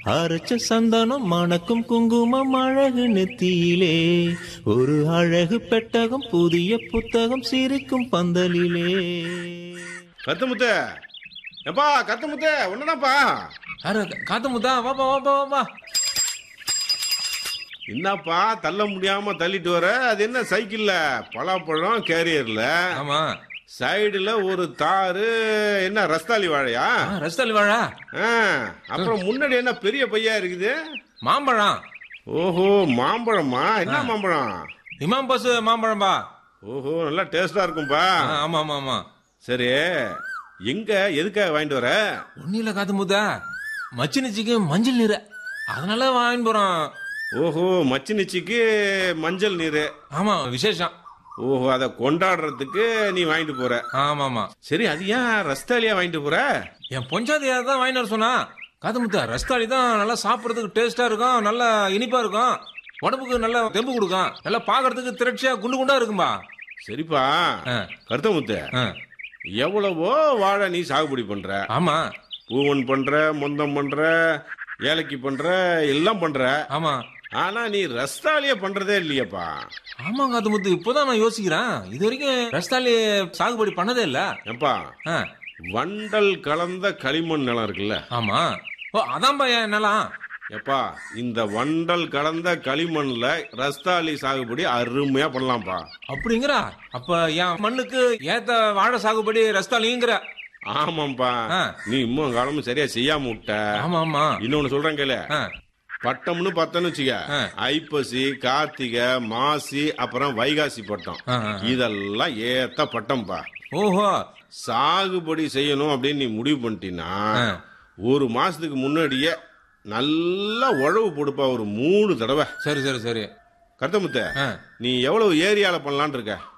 அரைச்ச சந்தனம் மணக்கும் குங்குமம் அழகு நெத்தியிலே ஒரு அழகு பெட்டகம் புதிய புத்தகம் சிரிக்கும் பந்தலிலே கத்துமுத்து எப்பா கத்துமுத்து ஒண்ணுதான்ப்பா யாரு காத்த முத்தா வாப்பா வாப்பா வாப்பா என்னப்பா தள்ள முடியாம தள்ளிட்டு வர அது என்ன சைக்கிள்ல பலாப்பழம் கேரியர்ல ஆமா சைடுல ஒரு தாரு என்ன ரஸ்தாலி வாழையா ஆ, ரஸ்தாலி வாழா ஆ, அப்புறம் முன்னாடி என்ன பெரிய பையா இருக்குது மாம்பழம் ஓஹோ மாம்பழமா என்ன மாம்பழம் இமாம் பஸ் மாம்பழம்பா ஓஹோ நல்லா டேஸ்டா இருக்கும்பா ஆ, ஆமா ஆமா ஆமா சரி எங்க எதுக்காக வாங்கிட்டு வர ஒன்னும் இல்ல காத்து முத்தா மச்சினிச்சிக்கு மஞ்சள் நீர் அதனால வாங்கிட்டு போறோம் ஓஹோ மச்சினிச்சிக்கு மஞ்சள் நீர் ஆமா விசேஷம் ஓஹோ அதை கொண்டாடுறதுக்கு நீ வாங்கிட்டு போற ஆமா ஆமா சரி அது ஏன் ரஸ்தாலியா வாங்கிட்டு போற என் பொஞ்சாதி தான் வாங்கிட்டு வர சொன்னா காத்து முத்தா ரஸ்தாளி தான் நல்லா சாப்பிடுறதுக்கு டேஸ்டா இருக்கும் நல்லா இனிப்பா இருக்கும் உடம்புக்கு நல்ல தெம்பு கொடுக்கும் நல்லா பாக்குறதுக்கு திரட்சியா குண்டு குண்டா இருக்கும்பா சரிப்பா ஆ, கருத்தமுத்து ஆ. எவ்வளவோ வாழை நீ சாகுபடி பண்ற ஆமா பூவன் பண்ற மொந்தம் பண்ற ஏலக்கி பண்ற எல்லாம் பண்ற ஆமா ஆனா நீ ரஸ்தாலிய பண்றதே இல்லையப்பா ஆமா காத்து முத்து இப்போதான் நான் யோசிக்கிறேன் இது வரைக்கும் ரஸ்தாளி சாகுபடி பண்ணதே இல்ல ஏப்பா ஆ, வண்டல் கலந்த களிமண் நிலம் இருக்குல்ல ஆமா ஓ அதான்பா என் நிலம் எப்பா இந்த வண்டல் கலந்த களிமண்ல ரஸ்தாலி சாகுபடி அருமையா பண்ணலாம்ப்பா அப்படிங்கிறா அப்ப என் மண்ணுக்கு ஏத்த வாழை சாகுபடி ரஸ்தாலிங்கிற ஆமாம்பா ஆ. நீ இன்னும் காலமும் சரியா செய்யாம விட்ட ஆமா ஆமா இன்னொன்னு சொல்றேன் கேளு ஆ, பட்டம்னு பார்த்தோன்னு வச்சுக்க ஆ. ஐப்பசி கார்த்திகை மாசி அப்புறம் வைகாசி பட்டம் ஆ, ஆ. இதெல்லாம் ஏத்த பட்டம்பா ஓஹோ சாகுபடி செய்யணும் அப்படின்னு நீ முடிவு பண்ணிட்டீன்னா ஆ. ஒரு மாசத்துக்கு முன்னாடியே நல்லா உழவு போடுப்பா ஒரு மூணு தடவை சரி சரி சரி கருத்தமுத்த ஆ. நீ எவ்வளவு ஏரியால பண்ணலான்னு இருக்க